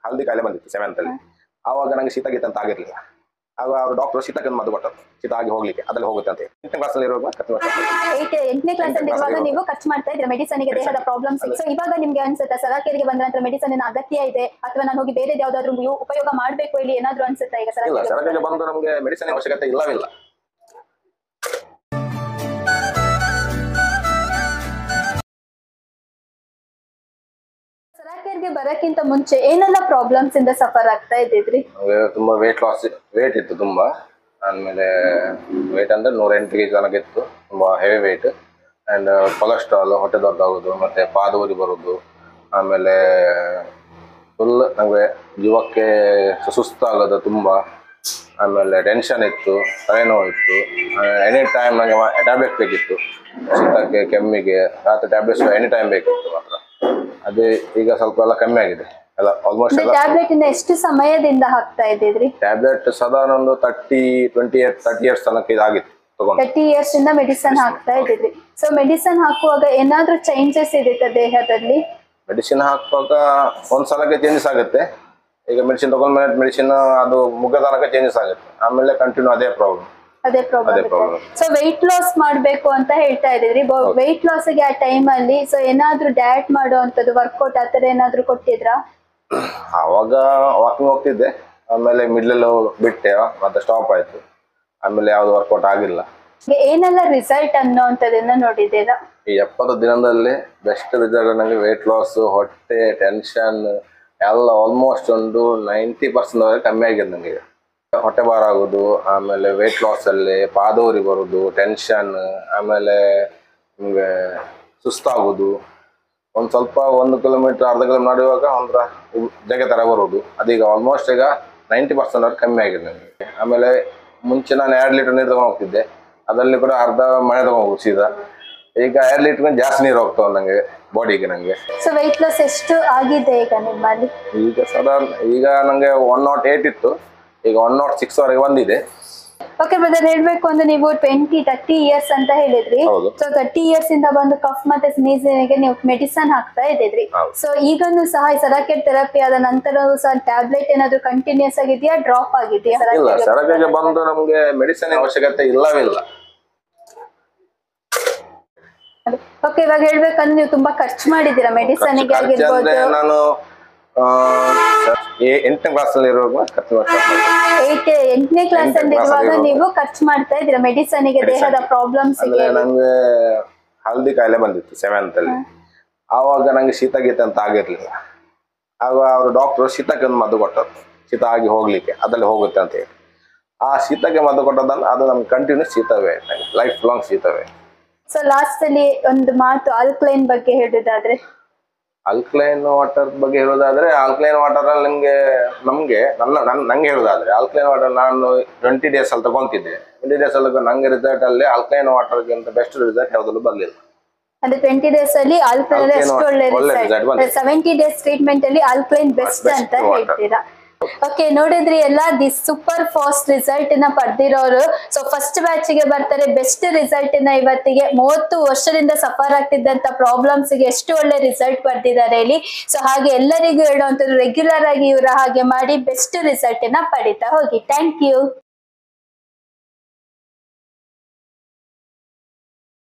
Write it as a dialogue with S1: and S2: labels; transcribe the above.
S1: ಹಲ್ದಿ ಕಾಯಿಲೆ ಬಂದಿತ್ತು ಸೆವೆಂತ್ ಅಲ್ಲಿ ಆವಾಗ ನಂಗೆ ಶೀತ ಗೀತ ಅಂತ ಆಗಿರ್ಲಿಲ್ಲ ಆಗ ಅವರು ಡಾಕ್ಟರ್ ಶೀತಕ್ಕೆ ಮದ್ದು ಕೊಟ್ಟರು ಶೀತ ಆಗಿ ಹೋಗ್ಲಿಕ್ಕೆ ಅದ್ರಲ್ಲಿ ಹೋಗುತ್ತೆ ಅಂತ ಎಂಟನೇ ಕ್ಲಾಸಲ್ಲಿ ಇರುವಾಗ ಖರ್ಚು ಮಾಡ್ತಾರೆ.
S2: ಏಟ್ ಎಂಟನೇ ಕ್ಲಾಸ್ ಅಲ್ಲಿ ಇರುವಾಗ ನೀವು ಖರ್ಚು ಮಾಡ್ತಾ ಇದ್ರೆ ಮೆಡಿಸನ್ ಗೆ ದೇಹದ ಪ್ರಾಬ್ಲಮ್ಸ್ ಸೊ ಇವಾಗ ನಿಮ್ಗೆ ಅನ್ಸುತ್ತಾ ಸರಾಕೆರಿಗೆ ಬಂದ ನಂತರ ಮೆಡಿಸನ್ ಅಗತ್ಯ ಇದೆ ಅಥವಾ ನಾನು ಹೋಗಿ ಬೇರೆ ಯಾವ್ದಾದ್ರು ಯು- ಉಪಯೋಗ ಮಾಡ್ಬೇಕು ಇಲ್ಲಿ ಏನಾದ್ರು ಅನ್ಸುತ್ತಾ ಈಗ
S1: ಇಲ್ಲ
S2: ಸರಾಕೆರಿಗೆ
S1: ಸರಕಾರಿ ಬಂದು ನಮಗೆ ಮೆಡಿಸಿನ್ ಅವಶ್ಯಕತೆ ಇಲ್ಲವಿಲ್ಲ
S2: ಸರಾಕೆರಿಗೆ ಬರಕ್ಕಿಂತ ಮುಂಚೆ ಏನೆಲ್ಲ ಪ್ರಾಬ್ಲಮ್ಸ್ ಇಂದ ಸಫರ್ ಆಗ್ತಾ ಇದ್ದಿದ್ರಿ
S1: ನಮಗೆ ತುಂಬಾ ವೇಟ್ ಲಾಸ್ ವೇಟ್ ಇತ್ತು ತುಂಬಾ ಆಮೇಲೆ ವೇಟ್ ಅಂದ್ರೆ ನೂರ ಎಂಟು ಕೆ ಜಿ ತನಕ ಇತ್ತು ತುಂಬಾ ಹೆವಿ ವೇಟ್ ಆ್ಯಂಡ್ ಕೊಲೆಸ್ಟ್ರಾಲ್ ಹೊಟ್ಟೆ ದೊಡ್ಡಾಗೋದು ಮತ್ತೆ ಪಾದ ಊರಿ ಬರೋದು ಆಮೇಲೆ ಫುಲ್ ನಮಗೆ ಜೀವಕ್ಕೆ ಸುಸ್ತಾಗೋದು ತುಂಬ ಆಮೇಲೆ ಟೆನ್ಷನ್ ಇತ್ತು ತಲೆನೋವು ಇತ್ತು ಎನಿ ಟೈಮ್ ನನಗೆ ಟ್ಯಾಬ್ಲೆಟ್ ಬೇಕಿತ್ತು ಶೀತಕ್ಕೆ ಕೆಮ್ಮಿಗೆ ರಾತ್ರಿ ಟ್ಯಾಬ್ಲೆಟ್ಸ್ ಎನಿ ಟೈಮ್ ಬೇಕಿತ್ತು ಮಾತ್ರ ಅದೇ ಈಗ ಸ್ವಲ್ಪ ಎಲ್ಲ ಕಮ್ಮಿ ಆಗಿದೆ ಎಲ್ಲ ಆಲ್ಮೋಸ್ಟ್ ಎಲ್ಲ
S2: ಟ್ಯಾಬ್ಲೆಟ್ ಇಂದ ಎಷ್ಟು ಸಮಯದಿಂದ ಹಾಕ್ತಾ ಇದ್ದಿದ್ರಿ
S1: ಟ್ಯಾಬ್ಲೆಟ್ ಸಾಧಾರಣ ಒಂದು thirty twenty years thirty years ತನಕ ಇದಾಗಿತ್ತು ತಗೊಂಡು
S2: ತರ್ಟಿ ಇಯರ್ಸ್ ಇಂದ ಮೆಡಿಸನ್ ಹಾಕ್ತಾ ಇದ್ದಿದ್ರಿ ಸೊ ಮೆಡಿಸನ್ ಹಾಕುವಾಗ ಏನಾದ್ರೂ ಚೇಂಜಸ್ ಇರುತ್ತೆ ದೇಹದಲ್ಲಿ
S1: ಮೆಡಿಸಿನ್ ಹಾಕುವಾಗ ಒಂದ್ ಸಲಕ್ಕೆ ಚೇಂಜಸ್ ಆಗುತ್ತೆ ಈಗ ಮೆಡಿಸಿನ್ ತಗೊಂಡ್ಮೇಲೆ ಮೆಡಿಸಿನ್ ಅದು ಮುಗಿದ ತನಕ ಚೇಂಜಸ್ ಆಗುತ್ತೆ ಆಮೇಲೆ ಕಂಟಿನ್ಯೂ ಅದೇ ಪ್ರಾಬ್ಲಮ್
S2: ಅದೇ
S1: ಅದೇ
S2: problem
S1: problem
S2: so weight loss ಮಾಡ್ಬೇಕು ಅಂತ ಹೇಳ್ತಾ ಇದ್ರಿ ವೆಯ್ಟ್ ಲಾಸ್ ಗೆ ಆ ಟೈಮ್ ಅಲ್ಲಿ ಸೊ ಏನಾದ್ರೂ ಡಯಟ್ ಮಾಡುವಂತದ್ದು ವರ್ಕೌಟ್ ಆತರ ಏನಾದ್ರೂ ಕೊಟ್ಟಿದ್ರಾ
S1: ಆವಾಗ ವಾಕಿಂಗ್ ಹೋಗ್ತಿದ್ದೆ ಆಮೇಲೆ ಮಿಡ್ಲಲ್ಲಿ ಬಿಟ್ಟೆ ಮತ್ತೆ ಸ್ಟಾಪ್ ಆಯ್ತು ಆಮೇಲೆ ಯಾವ್ದು ವರ್ಕೌಟ್ ಆಗಿಲ್ಲ
S2: ಈಗ ಏನೆಲ್ಲ ರಿಸಲ್ಟ್ ಅನ್ನೋಂಥದ್ದನ್ನ ನೋಡಿದ್ದೀರಾ
S1: ಈ ಎಪ್ಪತ್ತು ದಿನದಲ್ಲಿ ಬೆಸ್ಟ್ ರಿಸಲ್ಟ್ ನನಗೆ ವೇಟ್ ಲಾಸ್ ಹೊಟ್ಟೆ ಟೆನ್ಷನ್ ಎಲ್ಲ ಆಲ್ಮೋಸ್ಟ್ ಒಂದು ನೈಂಟಿ ಪರ್ಸೆಂಟ್ ವರೆಗೆ ಕಮ್ಮಿ ಆಗಿದೆ ನನಗೆ ಹೊಟ್ಟೆ ಭಾರ ಆಗೋದು ಆಮೇಲೆ ವೇಟ್ ಲಾಸ್ ಅಲ್ಲಿ ಪಾದೋರಿ ಬರೋದು ಟೆನ್ಷನ್ ಆಮೇಲೆ ನಿಮಗೆ ಸುಸ್ತಾಗೋದು ಒಂದು ಸ್ವಲ್ಪ ಒಂದು ಕಿಲೋಮೀಟರ್ ಅರ್ಧ ಕಿಲೋಮೀಟರ್ ನಡೆಯುವಾಗ ಒಂಥರ ಜಗೆ ಥರ ಬರೋದು ಅದೀಗ ಆಲ್ಮೋಸ್ಟ್ ಈಗ ನೈಂಟಿ ಪರ್ಸೆಂಟ್ ವರೆಗೆ ಕಮ್ಮಿ ಆಗಿದೆ ನನಗೆ ಆಮೇಲೆ ಮುಂಚೆ ನಾನು ಎರಡು ಲೀಟರ್ ನೀರು ತಗೊಂಡು ಹೋಗ್ತಿದ್ದೆ ಅದರಲ್ಲಿ ಕೂಡ ಅರ್ಧ ಮನೆ ತಗೊಂಡು ಹೋಗುದು ಸೀದಾ ಈಗ ಎರಡು ಲೀಟರ್ ಜಾಸ್ತಿ ನೀರು ಹೋಗ್ತಾವ ನಂಗೆ ಬಾಡಿಗೆ ನಂಗೆ
S2: ಸೊ ವೆಯ್ಟ್ ಲಾಸ್ ಎಷ್ಟು ಆಗಿದೆ ಈಗ ನಿಮ್ಮಲ್ಲಿ
S1: ಈಗ ಸಾಧಾರಣ ಈಗ ನಂಗೆ ಒನ್ ನಾಟ್ ಏಟ್ ಇತ್ತು ಈಗ ಒನ್ ನಾಟ್ ಸಿಕ್ಸ್ ವರೆಗೆ ಬಂದಿದೆ
S2: ಓಕೆ ಬ್ರದರ್ ಹೇಳ್ಬೇಕು ಅಂದ್ರೆ ನೀವು ಟ್ವೆಂಟಿ ತರ್ಟಿ ಇಯರ್ಸ್ ಅಂತ ಹೇಳಿದ್ರಿ
S1: ಹೌದು.
S2: ಸೊ ತರ್ಟಿ ಇಯರ್ಸ್ ಇಂದ ಬಂದು ಕಫ್ ಮತ್ತೆ ಸ್ನೀಸಿಗೆ ನೀವು ಮೆಡಿಸನ್ ಹಾಕ್ತಾ ಇದ್ದಿದ್ರಿ
S1: ಹೌದು.
S2: ಸೊ ಈಗನು ಸಹ ಈ ಸರಾಕೆಟ್ ಥೆರಪಿ ಆದ ನಂತರವೂ ಸಹ ಟ್ಯಾಬ್ಲೆಟ್ ಏನಾದ್ರು ಕಂಟಿನ್ಯೂಸ್ ಆಗಿದೆಯಾ ಡ್ರಾಪ್ ಆಗಿದೆಯಾ
S1: ಇಲ್ಲ
S2: ಸರಾಕೆಗೆ?
S1: ಸರಕಾರಿಗೆ ಬಂದು ನಮ್ಗೆ ಮೆಡಿಸಿನ್ ಅವಶ್ಯಕತೆ ಇಲ್ಲವಿಲ್ಲ
S2: ಓಕೆ ಇವಾಗ ಹೇಳ್ಬೇಕಂದ್ರೆ ನೀವು ತುಂಬಾ ಖರ್ಚು ಮಾಡಿದ್ದೀರಾ ಮೆಡಿಸನ್ ಗೆ
S1: ಖರ್ಚು ಅಂದ್ರೆ
S2: ಆಗಿರ್ಬೋದು
S1: ನಾನು ಆ, ಎ- ಎಂಟನೇ ಕ್ಲಾಸ್ ಅಲ್ಲಿ ಇರುವಾಗ ಖರ್ಚು ಮಾಡ್ತಾ
S2: ಏಟ್ ಎಂಟನೇ ಕ್ಲಾಸ್
S1: ಎಂಟನೇ
S2: ಅಲ್ಲಿ
S1: class
S2: ಇರುವಾಗ
S1: ಅಲ್ಲಿ
S2: ನೀವು ಖರ್ಚು ಮಾಡ್ತಾ ಇದ್ದೀರಾ ಮೆಡಿಸನ್ ಗೆ ದೇಹದ ಪ್ರಾಬ್ಲಮ್ಸ್
S1: ಅಂದ್ರೆ
S2: ಗೆ
S1: ನಂಗೆ ಹಲ್ದಿ ಕಾಯಿಲೆ ಬಂದಿತ್ತು ಸೆವೆಂತ್ ಅಲ್ಲಿ ಆವಾಗ ನಂಗೆ ಶೀತ ಗೀತ ಅಂತ ಆಗಿರ್ಲಿಲ್ಲ ಆಗ ಅವರು ಡಾಕ್ಟರ್ ಶೀತಕ್ಕೆ ಒಂದು ಮದ್ದು ಕೊಟ್ಟರು ಶೀತ ಆಗಿ ಹೋಗ್ಲಿಕ್ಕೆ ಅದ್ರಲ್ಲಿ ಹೋಗುತ್ತೆ ಅಂತ ಹೇಳಿ ಆ ಶೀತಕ್ಕೆ ಮದ್ದು ಕೊಟ್ಟದನ್ನ ಅದು ನಮ್ಗೆ ಕಂಟಿನ್ಯೂ ಶೀತವೇ ಲೈಫ್ ಲಾಂಗ್ ಶೀತವೇ
S2: ಸೊ ಲಾಸ್ಟ್ ಅಲ್ಲಿ ಒಂದು ಮಾತು ಆಲ್ಕ್ಲೈನ್ ಬಗ್ಗೆ ಹೇಳುದಾದ್ರೆ
S1: ಆಲ್ಕ್ಲೈನ್ ವಾಟರ್ ಬಗ್ಗೆ ಹೇಳೋದಾದ್ರೆ ಆಲ್ಕ್ಲೈನ್ ವಾಟರ್ ಅಲ್ಲಿ ನಿಮ್ಗೆ ನಮ್ಗೆ ನನ್ನ ನನ್ ನಂಗೆ ಹೇಳೋದಾದ್ರೆ ಆಲ್ಕ್ಲೈನ್ ವಾಟರ್ ನಾನು ಟ್ವೆಂಟಿ ಡೇಸ್ ಅಲ್ಲಿ ತಗೊಂತಿದ್ದೆ ಟ್ವೆಂಟಿ ಡೇಸ್ ಅಲ್ಲಿ ನಂಗೆ ರಿಸಲ್ಟ್ ಅಲ್ಲಿ ಆಲ್ಕ್ಲೈನ್ ವಾಟರ್ಗಿಂತ ಬೆಸ್ಟ್ ರಿಸಲ್ಟ್ ಯಾವ್ದಲ್ಲೂ ಬರ್ಲಿಲ್ಲ
S2: ಅಂದ್ರೆ ಟ್ವೆಂಟಿ ಡೇಸ್ ಅಲ್ಲಿ ಆಲ್ಕ್ಲೈನ್
S1: Alkaline
S2: ಎಷ್ಟು
S1: water
S2: ಒಳ್ಳೆ
S1: ಒಳ್ಳೆ
S2: ರಿಸಲ್ಟ್
S1: result ಬಂದಿದೆ.
S2: ಸೆವೆಂಟಿ ಡೇಸ್ ಟ್ರೀಟ್ಮೆಂಟ್ ಅಲ್ಲಿ ಆಲ್ಕ್ಲೈನ್ ಬೆಸ್ಟ್
S1: Best
S2: ಅಂತ
S1: water.
S2: ಹೇಳ್ತೀರಾ ಓಕೆ ನೋಡಿದ್ರಿ ಎಲ್ಲ ದಿ ಸೂಪರ್ ಫಾಸ್ಟ್ ರಿಸಲ್ಟ್ ನ ಪಡೆದಿರೋರು ಸೊ ಫಸ್ಟ್ ಬ್ಯಾಚ್ ಗೆ ಬರ್ತಾರೆ ಬೆಸ್ಟ್ ರಿಸಲ್ಟ್ ನ ಇವತ್ತಿಗೆ ಮೂವತ್ತು ವರ್ಷದಿಂದ ಸಫರ್ ಆಗ್ತಿದ್ದಂತ ಪ್ರಾಬ್ಲಮ್ಸ್ ಗೆ ಎಷ್ಟು ಒಳ್ಳೆ ರಿಸಲ್ಟ್ ಬರ್ದಿದ್ದಾರೆ ಇಲ್ಲಿ ಸೊ ಹಾಗೆ ಎಲ್ಲರಿಗೂ ಹೇಳುವಂತದ್ದು ರೆಗ್ಯುಲರ್ ಆಗಿ ಇವರ ಹಾಗೆ ಮಾಡಿ ಬೆಸ್ಟ್ ರಿಸಲ್ಟ್ ನ ಪಡಿತಾ ಹೋಗಿ ಥ್ಯಾಂಕ್ ಯು